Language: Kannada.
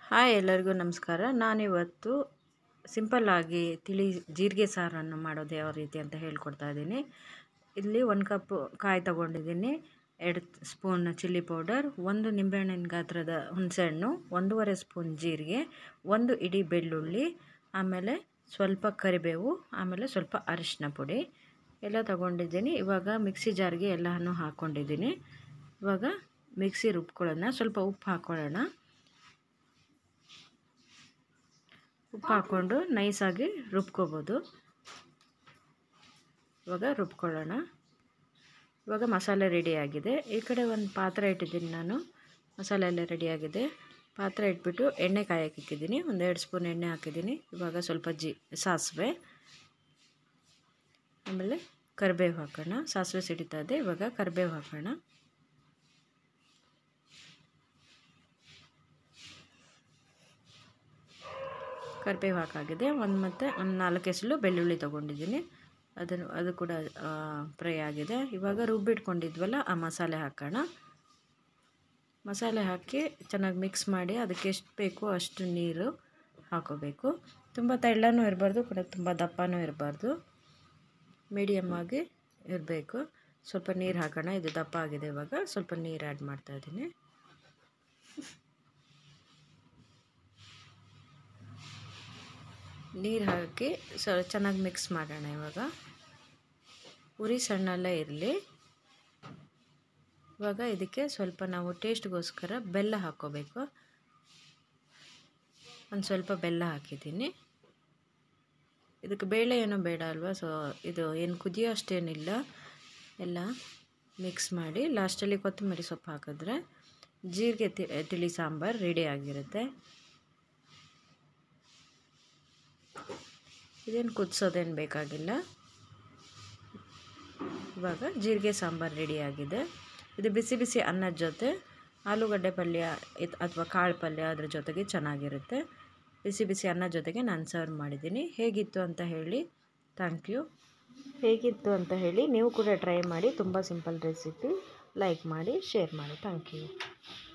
ಹಾಯ್ ಎಲ್ಲರಿಗೂ ನಮಸ್ಕಾರ ನಾನಿವತ್ತು ಸಿಂಪಲ್ಲಾಗಿ ತಿಳಿ ಜೀರಿಗೆ ಸಾರನ್ನು ಮಾಡೋದು ಯಾವ ರೀತಿ ಅಂತ ಹೇಳ್ಕೊಡ್ತಾ ಇದ್ದೀನಿ ಇಲ್ಲಿ ಒಂದು ಕಪ್ಪು ಕಾಯಿ ತಗೊಂಡಿದ್ದೀನಿ ಎರಡು ಸ್ಪೂನ್ ಚಿಲ್ಲಿ ಪೌಡರ್ ಒಂದು ನಿಂಬೆಹಣ್ಣಿನ ಗಾತ್ರದ ಹುಣಸೆಹಣ್ಣು ಒಂದೂವರೆ ಸ್ಪೂನ್ ಜೀರಿಗೆ ಒಂದು ಇಡೀ ಬೆಳ್ಳುಳ್ಳಿ ಆಮೇಲೆ ಸ್ವಲ್ಪ ಕರಿಬೇವು ಆಮೇಲೆ ಸ್ವಲ್ಪ ಅರಿಶಿನ ಪುಡಿ ಎಲ್ಲ ತಗೊಂಡಿದ್ದೀನಿ ಇವಾಗ ಮಿಕ್ಸಿ ಜಾರ್ಗೆ ಎಲ್ಲನೂ ಹಾಕ್ಕೊಂಡಿದ್ದೀನಿ ಇವಾಗ ಮಿಕ್ಸಿ ರುಬ್ಕೊಳ್ಳೋಣ ಸ್ವಲ್ಪ ಉಪ್ಪು ಹಾಕ್ಕೊಳ್ಳೋಣ ಉಪ್ಪು ಹಾಕ್ಕೊಂಡು ನೈಸಾಗಿ ರುಬ್ಕೋಬೋದು ಇವಾಗ ರುಬ್ಕೊಳ್ಳೋಣ ಇವಾಗ ಮಸಾಲೆ ರೆಡಿಯಾಗಿದೆ ಈ ಕಡೆ ಒಂದು ಪಾತ್ರೆ ಇಟ್ಟಿದ್ದೀನಿ ನಾನು ಮಸಾಲೆ ಎಲ್ಲ ರೆಡಿಯಾಗಿದೆ ಪಾತ್ರೆ ಇಟ್ಬಿಟ್ಟು ಎಣ್ಣೆ ಕಾಯಕ್ಕೆ ಇಕ್ಕಿದ್ದೀನಿ ಒಂದೆರಡು ಸ್ಪೂನ್ ಎಣ್ಣೆ ಹಾಕಿದ್ದೀನಿ ಇವಾಗ ಸ್ವಲ್ಪ ಜಿ ಸಾಸಿವೆ ಆಮೇಲೆ ಕರಿಬೇವು ಹಾಕೋಣ ಸಾಸಿವೆ ಸಿಡಿತಾ ಇದೆ ಇವಾಗ ಕರಿಬೇವು ಹಾಕೋಣ ಕರಿಬೇವು ಹಾಕಾಗಿದೆ ಒಂದು ಮತ್ತು ಒಂದು ನಾಲ್ಕು ಎಸಲು ಬೆಳ್ಳುಳ್ಳಿ ತೊಗೊಂಡಿದ್ದೀನಿ ಅದನ್ನು ಅದು ಕೂಡ ಫ್ರೈ ಆಗಿದೆ ಇವಾಗ ರುಬ್ಬಿಟ್ಕೊಂಡಿದ್ವಲ್ಲ ಆ ಮಸಾಲೆ ಹಾಕೋಣ ಮಸಾಲೆ ಹಾಕಿ ಚೆನ್ನಾಗಿ ಮಿಕ್ಸ್ ಮಾಡಿ ಅದಕ್ಕೆ ಎಷ್ಟು ಬೇಕೋ ಅಷ್ಟು ನೀರು ಹಾಕೋಬೇಕು ತುಂಬ ತೆಳ್ಳನೂ ಇರಬಾರ್ದು ಕೂಡ ತುಂಬ ದಪ್ಪನೂ ಇರಬಾರ್ದು ಮೀಡಿಯಮ್ ಆಗಿ ಇರಬೇಕು ಸ್ವಲ್ಪ ನೀರು ಹಾಕೋಣ ಇದು ದಪ್ಪ ಆಗಿದೆ ಇವಾಗ ಸ್ವಲ್ಪ ನೀರು ಆ್ಯಡ್ ಮಾಡ್ತಾಯಿದ್ದೀನಿ ನೀರು ಹಾಕಿ ಸ ಚೆನ್ನಾಗಿ ಮಿಕ್ಸ್ ಮಾಡೋಣ ಇವಾಗ ಉರಿ ಸಣ್ಣಲ್ಲೇ ಇರಲಿ ಇವಾಗ ಇದಕ್ಕೆ ಸ್ವಲ್ಪ ನಾವು ಟೇಸ್ಟ್ಗೋಸ್ಕರ ಬೆಲ್ಲ ಹಾಕ್ಕೋಬೇಕು ಒಂದು ಸ್ವಲ್ಪ ಬೆಲ್ಲ ಹಾಕಿದ್ದೀನಿ ಇದಕ್ಕೆ ಬೇಳೆ ಏನೂ ಬೇಡ ಅಲ್ವಾ ಸೊ ಇದು ಏನು ಕುದಿಯೋ ಅಷ್ಟೇನಿಲ್ಲ ಎಲ್ಲ ಮಿಕ್ಸ್ ಮಾಡಿ ಲಾಸ್ಟಲ್ಲಿ ಕೊತ್ತಂಬರಿ ಸೊಪ್ಪು ಹಾಕಿದ್ರೆ ಜೀರಿಗೆ ತಿಳಿ ಸಾಂಬಾರು ರೆಡಿ ಆಗಿರುತ್ತೆ ಇದೇನು ಕುದಿಸೋದೇನು ಬೇಕಾಗಿಲ್ಲ ಇವಾಗ ಜೀರಿಗೆ ಸಾಂಬಾರು ರೆಡಿಯಾಗಿದೆ ಇದು ಬಿಸಿ ಬಿಸಿ ಅನ್ನದ ಜೊತೆ ಆಲೂಗಡ್ಡೆ ಪಲ್ಯ ಅಥವಾ ಕಾಳು ಪಲ್ಯ ಅದ್ರ ಜೊತೆಗೆ ಚೆನ್ನಾಗಿರುತ್ತೆ ಬಿಸಿ ಬಿಸಿ ಅನ್ನದ ಜೊತೆಗೆ ನಾನು ಸರ್ವ್ ಮಾಡಿದ್ದೀನಿ ಹೇಗಿತ್ತು ಅಂತ ಹೇಳಿ ಥ್ಯಾಂಕ್ ಯು ಹೇಗಿತ್ತು ಅಂತ ಹೇಳಿ ನೀವು ಕೂಡ ಟ್ರೈ ಮಾಡಿ ತುಂಬ ಸಿಂಪಲ್ ರೆಸಿಪಿ ಲೈಕ್ ಮಾಡಿ ಶೇರ್ ಮಾಡಿ ಥ್ಯಾಂಕ್ ಯು